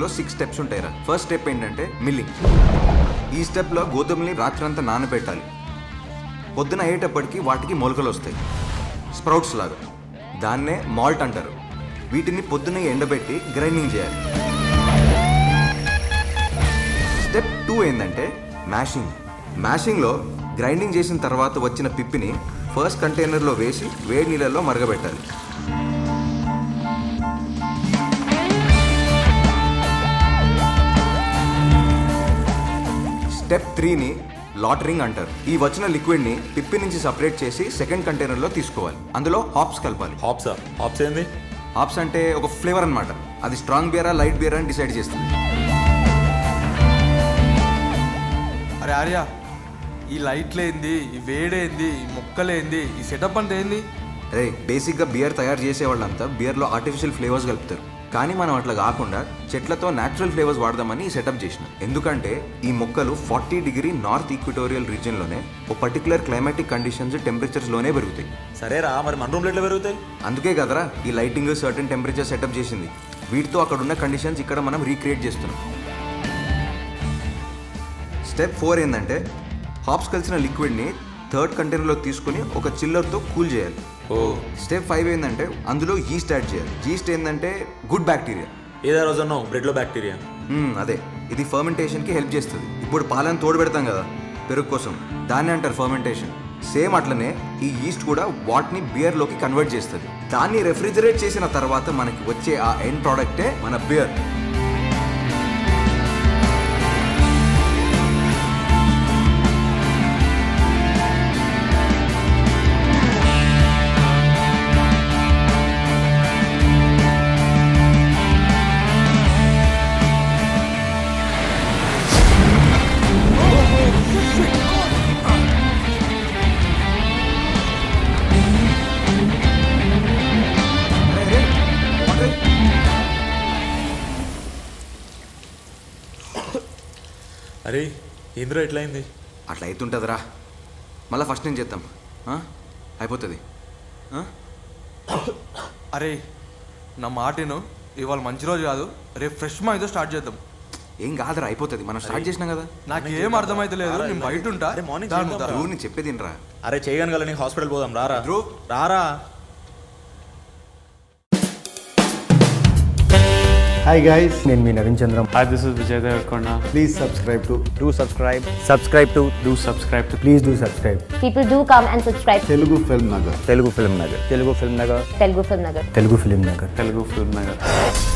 లో six steps ఉంటాయిరా first step ఏంటంటే మిల్లింగ్ ఈ స్టెప్లో గోధుమల్ని రాత్రంతా నానబెట్టాలి పొద్దున అయ్యేటప్పటికి వాటికి మొలకలు వస్తాయి స్ప్రౌట్స్ లాగా దాన్నే మాల్ట్ అంటారు వీటిని పొద్దున్న ఎండబెట్టి గ్రైండింగ్ చేయాలి స్టెప్ టూ ఏంటంటే మ్యాషింగ్ మ్యాషింగ్లో గ్రైండింగ్ చేసిన తర్వాత వచ్చిన పిప్పిని ఫస్ట్ కంటైనర్లో వేసి వేడి నీళ్ళల్లో మరగబెట్టాలి స్టెప్ త్రీని లాటరింగ్ అంటారు ఈ వచ్చిన లిక్విడ్ని పిప్పి నుంచి సపరేట్ చేసి సెకండ్ కంటైనర్లో తీసుకోవాలి అందులో హాప్స్ కలపాలి హాప్సా హాప్స్ ఏంది హాప్స్ అంటే ఒక ఫ్లేవర్ అన్నమాట అది స్ట్రాంగ్ బియరా లైట్ బియరా అని డిసైడ్ చేస్తుంది అరే ఆర్య ఈ లైట్లేంది ఈ వేడేంది ఈ మొక్కలేంది ఈ సెటప్ అంటే ఏంది అదే బేసిక్గా బియర్ తయారు చేసే వాళ్ళంతా బియర్లో ఆర్టిఫిషియల్ ఫ్లేవర్స్ కలుపుతారు కానీ మనం అట్లా కాకుండా చెట్లతో న్యాచురల్ ఫ్లేవర్స్ వాడదామని ఈ సెటప్ చేసిన ఎందుకంటే ఈ మొక్కలు ఫార్టీ డిగ్రీ నార్త్ ఈక్విటోరియల్ రీజియన్లోనే ఒక పర్టికులర్ క్లైమాటిక్ కండిషన్స్ టెంపరేచర్స్లోనే పెరుగుతాయి సరేరా మరి మన రూమ్లో ఎట్లా పెరుగుతాయి అందుకే కదరా ఈ లైటింగ్ సర్టన్ టెంపరేచర్ సెటప్ చేసింది వీటితో అక్కడ ఉన్న కండిషన్స్ ఇక్కడ మనం రీక్రియేట్ చేస్తున్నాం స్టెప్ ఫోర్ ఏంటంటే హాప్స్ కలిసిన లిక్విడ్ని థర్డ్ కంటైనర్లో తీసుకుని ఒక చిల్లర్తో కూల్ చేయాలి ఓ స్టెప్ ఫైవ్ ఏంటంటే అందులో ఈస్ట్ యాడ్ చేయాలి ఈస్ట్ ఏంటంటే గుడ్ బ్యాక్టీరియా ఏదో రోజు అన్నావు బ్రెడ్లో బ్యాక్టీరియా అదే ఇది ఫర్మెంటేషన్కి హెల్ప్ చేస్తుంది ఇప్పుడు పాలను తోడు పెడతాం కదా పెరుగు కోసం దాన్ని అంటారు ఫర్మెంటేషన్ సేమ్ అట్లనే ఈ ఈస్ట్ కూడా వాటిని బియర్లోకి కన్వర్ట్ చేస్తుంది దాన్ని రెఫ్రిజరేట్ చేసిన తర్వాత మనకి వచ్చే ఆ ఎండ్ ప్రోడక్టే మన బియర్ అరే ఏంద్రా ఎట్లా అయింది అట్లా అవుతుంటుందిరా మళ్ళీ ఫస్ట్ నేను చేద్దాం ఆ? అయిపోతుంది ఆ? అరే నా మాటను ఇవాళ మంచి రోజు కాదు రేపు ఫ్రెష్ మైండ్తో స్టార్ట్ చేద్దాం ఏం కాదురా అయిపోతుంది మనం స్టార్ట్ చేసినాం కదా నాకు ఏం అర్థమైతే లేదు నేను బయట ఉంటా అరే, మార్నింగ్ దాని చేద్దాం. ముందర. నువ్వు నేను చెప్పేది రా అరే చేయగలగాలి నీకు హాస్పిటల్ పోదాం రారా ధ్రువ్. రారా హాయ్ గైస్ నేను మీ Naveen Chandram Hi, this is Vijay Devarkonda. Please subscribe to do subscribe subscribe to Do subscribe to please do subscribe People do come and subscribe to Telugu film Nagar telugu film nagar telugu film nagar Telugu Film Nagar. Telugu film Nagar Telugu Film Nagar.